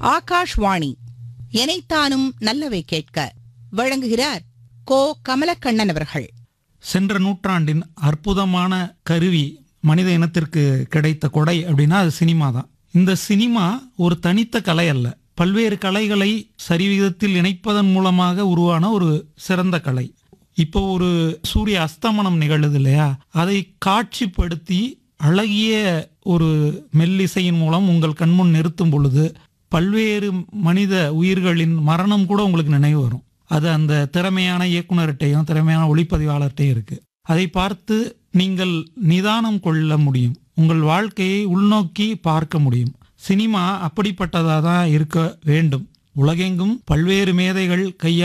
ஆகாஷ்வாணி எனைத்தானும் நல்லவை கேட்க வழங்குகிறார் கோ கமலக்கண்ணன் அவர்கள் சென்ற நூற்றாண்டின் அற்புதமான கருவி மனித இனத்திற்கு கிடைத்த கொடை அப்படின்னா அது சினிமா தான் இந்த சினிமா ஒரு தனித்த கலை அல்ல பல்வேறு கலைகளை சரிவிகிதத்தில் இணைப்பதன் மூலமாக உருவான ஒரு சிறந்த கலை இப்போ ஒரு சூரிய அஸ்தமனம் நிகழுது இல்லையா அதை காட்சிப்படுத்தி அழகிய ஒரு மெல்லிசையின் மூலம் உங்கள் கண்முன் நிறுத்தும் பொழுது பல்வேறு மனித உயிர்களின் மரணம் கூட உங்களுக்கு நினைவு வரும் அது அந்த திறமையான இயக்குனர்கிட்டையும் திறமையான ஒளிப்பதிவாளர்கிட்டையும் இருக்கு அதை பார்த்து நீங்கள் நிதானம் கொள்ள முடியும் உங்கள் வாழ்க்கையை உள்நோக்கி பார்க்க முடியும் சினிமா அப்படிப்பட்டதாக தான் இருக்க வேண்டும் உலகெங்கும் பல்வேறு மேதைகள் கையா